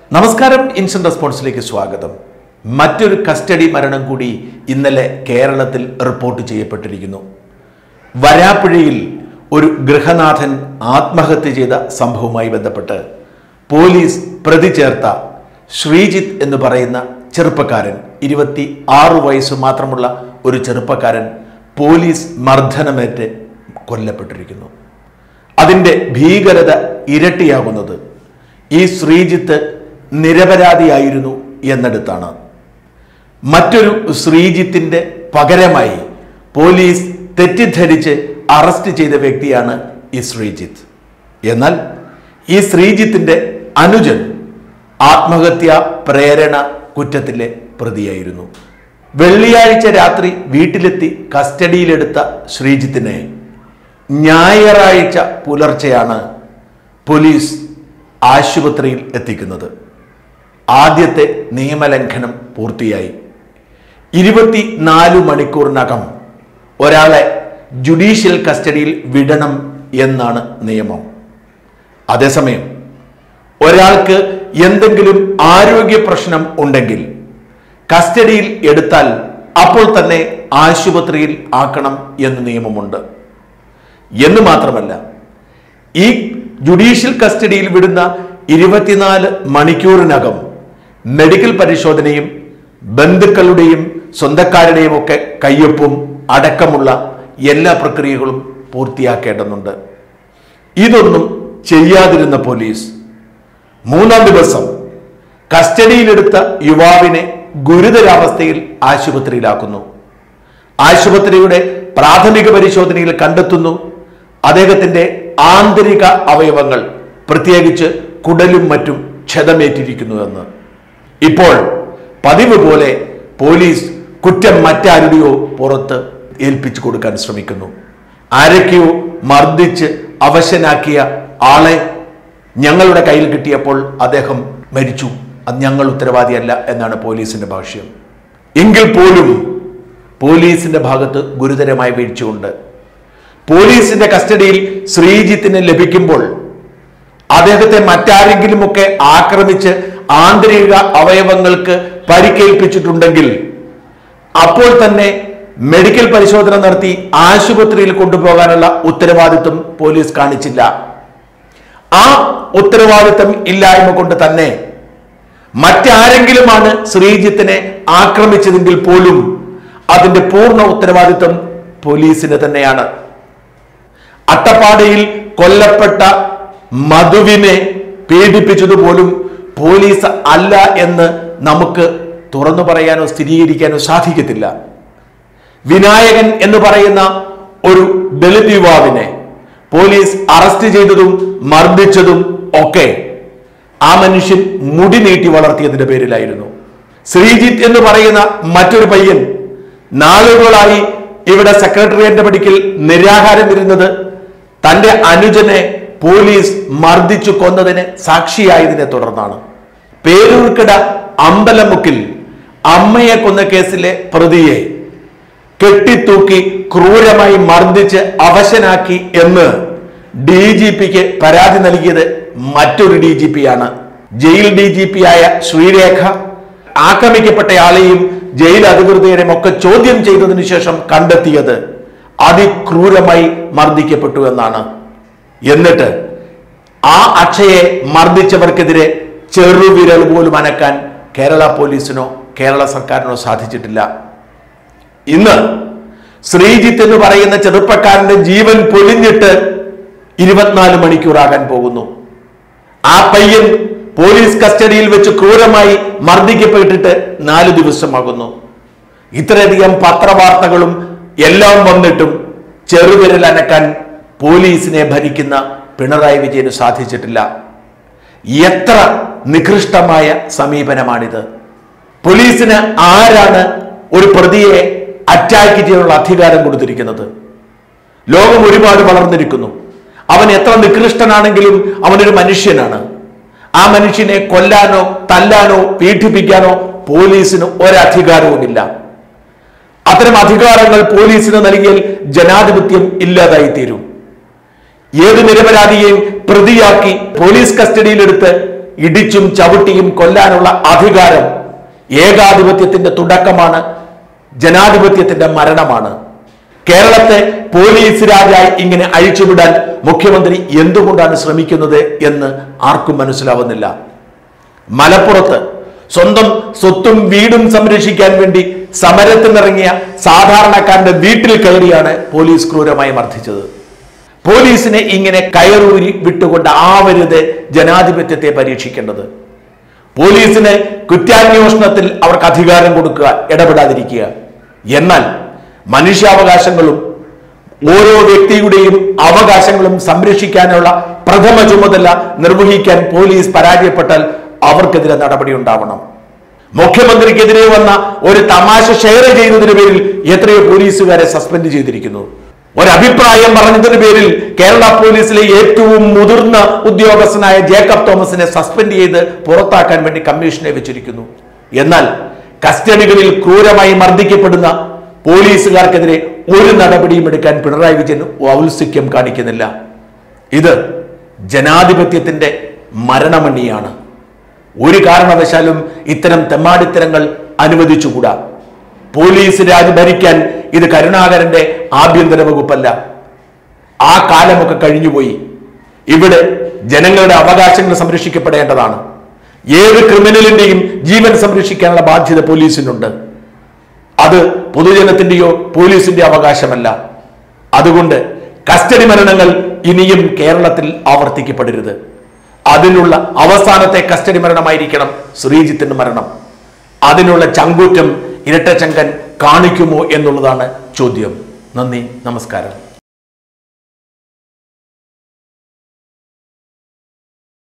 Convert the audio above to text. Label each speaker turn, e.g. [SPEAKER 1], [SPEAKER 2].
[SPEAKER 1] നമസ്കാരം ഇൻസ്റ്റന്റ് റെസ്പോൺസിലേക്ക് സ്വാഗതം മറ്റൊരു കസ്റ്റഡി മരണം കൂടി ഇന്നലെ കേരളത്തിൽ റിപ്പോർട്ട് ചെയ്യപ്പെട്ടിരിക്കുന്നു വരാപ്പുഴയിൽ ഒരു ഗൃഹനാഥൻ ആത്മഹത്യ ചെയ്ത സംഭവവുമായി ബന്ധപ്പെട്ട് പോലീസ് പ്രതി ചേർത്ത ശ്രീജിത്ത് എന്ന് പറയുന്ന ചെറുപ്പക്കാരൻ ഇരുപത്തി ആറ് വയസ്സ് മാത്രമുള്ള ഒരു ചെറുപ്പക്കാരൻ പോലീസ് മർദ്ദനമേറ്റ് കൊല്ലപ്പെട്ടിരിക്കുന്നു അതിൻ്റെ ഭീകരത ഇരട്ടിയാകുന്നത് ഈ ശ്രീജിത്ത് നിരപരാധിയായിരുന്നു എന്നിടത്താണ് മറ്റൊരു ശ്രീജിത്തിന്റെ പകരമായി പോലീസ് തെറ്റിദ്ധരിച്ച് അറസ്റ്റ് ചെയ്ത വ്യക്തിയാണ് ഈ ശ്രീജിത്ത് എന്നാൽ ഈ ശ്രീജിത്തിന്റെ അനുജൻ ആത്മഹത്യ പ്രേരണ കുറ്റത്തിലെ പ്രതിയായിരുന്നു വെള്ളിയാഴ്ച രാത്രി വീട്ടിലെത്തി കസ്റ്റഡിയിലെടുത്ത ശ്രീജിത്തിനെ ഞായറാഴ്ച പുലർച്ചെയാണ് പോലീസ് ആശുപത്രിയിൽ എത്തിക്കുന്നത് ആദ്യത്തെ നിയമലംഘനം പൂർത്തിയായി ഇരുപത്തിനാല് മണിക്കൂറിനകം ഒരാളെ ജുഡീഷ്യൽ കസ്റ്റഡിയിൽ വിടണം എന്നാണ് നിയമം അതേസമയം ഒരാൾക്ക് എന്തെങ്കിലും ആരോഗ്യ പ്രശ്നം ഉണ്ടെങ്കിൽ കസ്റ്റഡിയിൽ എടുത്താൽ അപ്പോൾ തന്നെ ആശുപത്രിയിൽ ആക്കണം എന്ന് നിയമമുണ്ട് എന്ന് മാത്രമല്ല ഈ ജുഡീഷ്യൽ കസ്റ്റഡിയിൽ വിടുന്ന ഇരുപത്തിനാല് മണിക്കൂറിനകം മെഡിക്കൽ പരിശോധനയും ബന്ധുക്കളുടെയും സ്വന്തക്കാരുടെയും ഒക്കെ കയ്യൊപ്പും അടക്കമുള്ള എല്ലാ പ്രക്രിയകളും പൂർത്തിയാക്കേണ്ടതുണ്ട് ഇതൊന്നും ചെയ്യാതിരുന്ന പോലീസ് മൂന്നാം ദിവസം കസ്റ്റഡിയിലെടുത്ത യുവാവിനെ ഗുരുതരാവസ്ഥയിൽ ആശുപത്രിയിലാക്കുന്നു ആശുപത്രിയുടെ പ്രാഥമിക പരിശോധനയിൽ കണ്ടെത്തുന്നു അദ്ദേഹത്തിന്റെ ആന്തരിക അവയവങ്ങൾ പ്രത്യേകിച്ച് കുടലും മറ്റും ക്ഷതമേറ്റിരിക്കുന്നുവെന്ന് ഇപ്പോൾ പതിവ് പോലെ പോലീസ് കുറ്റം മറ്റാരുടെയോ പുറത്ത് ഏൽപ്പിച്ചു കൊടുക്കാൻ ശ്രമിക്കുന്നു ആരൊക്കെയോ മർദ്ദിച്ച് അവശനാക്കിയ ആളെ ഞങ്ങളുടെ കയ്യിൽ കിട്ടിയപ്പോൾ അദ്ദേഹം മരിച്ചു അത് ഞങ്ങൾ ഉത്തരവാദിയല്ല എന്നാണ് പോലീസിന്റെ ഭാഷ്യം എങ്കിൽ പോലും പോലീസിന്റെ ഭാഗത്ത് ഗുരുതരമായ വീഴ്ചയുണ്ട് പോലീസിന്റെ കസ്റ്റഡിയിൽ ശ്രീജിത്തിനെ ലഭിക്കുമ്പോൾ അദ്ദേഹത്തെ മറ്റാരെങ്കിലുമൊക്കെ ആക്രമിച്ച് ആന്തരിക അവയവങ്ങൾക്ക് പരിക്കേൽപ്പിച്ചിട്ടുണ്ടെങ്കിൽ അപ്പോൾ തന്നെ മെഡിക്കൽ പരിശോധന നടത്തി ആശുപത്രിയിൽ കൊണ്ടുപോകാനുള്ള ഉത്തരവാദിത്വം പോലീസ് കാണിച്ചില്ല ആ ഉത്തരവാദിത്വം ഇല്ലായ്മ കൊണ്ട് തന്നെ മറ്റാരെങ്കിലുമാണ് ശ്രീജിത്തിനെ ആക്രമിച്ചതെങ്കിൽ പോലും അതിന്റെ പൂർണ്ണ ഉത്തരവാദിത്വം പോലീസിന് തന്നെയാണ് അട്ടപ്പാടിയിൽ കൊല്ലപ്പെട്ട മധുവിനെ പീഡിപ്പിച്ചതുപോലും പോലീസ് അല്ല എന്ന് നമുക്ക് തുറന്നു പറയാനോ സ്ഥിരീകരിക്കാനോ സാധിക്കത്തില്ല വിനായകൻ എന്ന് പറയുന്ന ഒരു ദളിത് യുവാവിനെ പോലീസ് അറസ്റ്റ് ചെയ്തതും മർദ്ദിച്ചതും ഒക്കെ ആ മനുഷ്യൻ മുടി നീട്ടി വളർത്തിയതിന്റെ പേരിലായിരുന്നു ശ്രീജിത്ത് എന്ന് പറയുന്ന മറ്റൊരു പയ്യൻ നാളുകളായി ഇവിടെ സെക്രട്ടേറിയറ്റിന്റെ പടിക്കൽ നിരാഹാരം ഇരുന്നത് തന്റെ അനുജനെ പോലീസ് മർദ്ദിച്ചു കൊന്നതിന് സാക്ഷിയായതിനെ തുടർന്നാണ് പേരൂർക്കട അമ്പലമുക്കിൽ അമ്മയെ കൊന്ന കേസിലെ പ്രതിയെ കെട്ടിത്തൂക്കി ക്രൂരമായി മർദ്ദിച്ച് അവശനാക്കി എന്ന് ഡി ജി പിക്ക് പരാതി നൽകിയത് മറ്റൊരു ഡി ജി പി ആണ് ജയിൽ ഡി ജി പി ആയ ശ്രീരേഖ ആക്രമിക്കപ്പെട്ടയാളെയും ജയിൽ അധികൃതരെയും ഒക്കെ ചോദ്യം ചെയ്തതിനു ശേഷം കണ്ടെത്തിയത് അതിക്രൂരമായി മർദ്ദിക്കപ്പെട്ടു എന്നാണ് എന്നിട്ട് ആ അക്ഷയെ മർദ്ദിച്ചവർക്കെതിരെ ചെറുവിരൽ പോലും അനക്കാൻ കേരള പോലീസിനോ കേരള സർക്കാരിനോ സാധിച്ചിട്ടില്ല ഇന്ന് ശ്രീജിത്ത് എന്ന് പറയുന്ന ചെറുപ്പക്കാരന്റെ ജീവൻ പൊലിഞ്ഞിട്ട് ഇരുപത്തിനാല് മണിക്കൂറാകാൻ പോകുന്നു ആ പയ്യൻ പോലീസ് കസ്റ്റഡിയിൽ വെച്ച് ക്രൂരമായി മർദ്ദിക്കപ്പെട്ടിട്ട് നാല് ദിവസമാകുന്നു ഇത്രയധികം പത്രവാർത്തകളും എല്ലാം വന്നിട്ടും ചെറുവിരൽ അനക്കാൻ പോലീസിനെ ഭരിക്കുന്ന പിണറായി വിജയന് സാധിച്ചിട്ടില്ല എത്ര നികൃഷ്ടമായ സമീപനമാണിത് പോലീസിന് ആരാണ് ഒരു പ്രതിയെ അറ്റാക്ക് ചെയ്യാനുള്ള അധികാരം കൊടുത്തിരിക്കുന്നത് ലോകം ഒരുപാട് വളർന്നിരിക്കുന്നു അവൻ എത്ര നികൃഷ്ടനാണെങ്കിലും അവനൊരു മനുഷ്യനാണ് ആ മനുഷ്യനെ കൊല്ലാനോ തല്ലാനോ പീഡിപ്പിക്കാനോ പോലീസിന് ഒരധികാരവുമില്ല അത്തരം അധികാരങ്ങൾ പോലീസിന് നൽകിയാൽ ജനാധിപത്യം ഇല്ലാതായി തീരും ഏത് നിരപരാധിയെയും പ്രതിയാക്കി പോലീസ് കസ്റ്റഡിയിലെടുത്ത് ഇടിച്ചും ചവിട്ടിയും കൊല്ലാനുള്ള അധികാരം ഏകാധിപത്യത്തിന്റെ തുടക്കമാണ് ജനാധിപത്യത്തിന്റെ മരണമാണ് കേരളത്തെ പോലീസ് രാജായി ഇങ്ങനെ അഴിച്ചുവിടാൻ മുഖ്യമന്ത്രി എന്തുകൊണ്ടാണ് ശ്രമിക്കുന്നത് എന്ന് ആർക്കും മനസ്സിലാവുന്നില്ല മലപ്പുറത്ത് സ്വന്തം സ്വത്തും വീടും സംരക്ഷിക്കാൻ വേണ്ടി സമരത്തിനിറങ്ങിയ സാധാരണക്കാരന്റെ വീട്ടിൽ കയറിയാണ് പോലീസ് ക്രൂരമായി മർദ്ദിച്ചത് പോലീസിനെ ഇങ്ങനെ കയറൂരി വിട്ടുകൊണ്ട് ആവരുത് ജനാധിപത്യത്തെ പരീക്ഷിക്കേണ്ടത് പോലീസിന് കുറ്റാന്വേഷണത്തിൽ അവർക്ക് അധികാരം കൊടുക്കുക ഇടപെടാതിരിക്കുക എന്നാൽ മനുഷ്യാവകാശങ്ങളും ഓരോ വ്യക്തിയുടെയും അവകാശങ്ങളും സംരക്ഷിക്കാനുള്ള പ്രഥമ ചുമതല നിർവഹിക്കാൻ പോലീസ് പരാജയപ്പെട്ടാൽ അവർക്കെതിരെ നടപടി ഉണ്ടാവണം മുഖ്യമന്ത്രിക്കെതിരെ വന്ന ഒരു തമാശ ഷെയർ ചെയ്തതിന് പേരിൽ എത്രയോ പോലീസുകാരെ സസ്പെൻഡ് ചെയ്തിരിക്കുന്നു ഒരഭിപ്രായം പറഞ്ഞതിന് പേരിൽ കേരള പോലീസിലെ ഏറ്റവും മുതിർന്ന ഉദ്യോഗസ്ഥനായ ജേക്കബ് തോമസിനെ സസ്പെൻഡ് ചെയ്ത് പുറത്താക്കാൻ വേണ്ടി കമ്മീഷനെ വെച്ചിരിക്കുന്നു എന്നാൽ കസ്റ്റഡികളിൽ ക്രൂരമായി മർദ്ദിക്കപ്പെടുന്ന പോലീസുകാർക്കെതിരെ ഒരു നടപടിയും എടുക്കാൻ പിണറായി വിജയൻ ഔത്സുക്യം കാണിക്കുന്നില്ല ഇത് ജനാധിപത്യത്തിന്റെ മരണമണിയാണ് ഒരു കാരണവശാലും ഇത്തരം തെമ്മാടിത്തരങ്ങൾ അനുവദിച്ചുകൂടാ പോലീസ് രാജ് ഭരിക്കാൻ ഇത് കരുണാകരന്റെ ആഭ്യന്തര വകുപ്പല്ല ആ കാലമൊക്കെ കഴിഞ്ഞുപോയി ഇവിടെ ജനങ്ങളുടെ അവകാശങ്ങൾ സംരക്ഷിക്കപ്പെടേണ്ടതാണ് ഏത് ക്രിമിനലിന്റെയും ജീവൻ സംരക്ഷിക്കാനുള്ള ബാധ്യത പോലീസിനുണ്ട് അത് പൊതുജനത്തിന്റെയോ പോലീസിന്റെ അവകാശമല്ല അതുകൊണ്ട് കസ്റ്റഡി മരണങ്ങൾ ഇനിയും കേരളത്തിൽ ആവർത്തിക്കപ്പെടരുത് അതിനുള്ള അവസാനത്തെ കസ്റ്റഡി മരണമായിരിക്കണം ശ്രീജിത്തിന്റെ മരണം അതിനുള്ള ചങ്കൂറ്റം ഇരട്ടച്ചങ്കൻ കാണിക്കുമോ എന്നുള്ളതാണ് ചോദ്യം നന്ദി നമസ്കാരം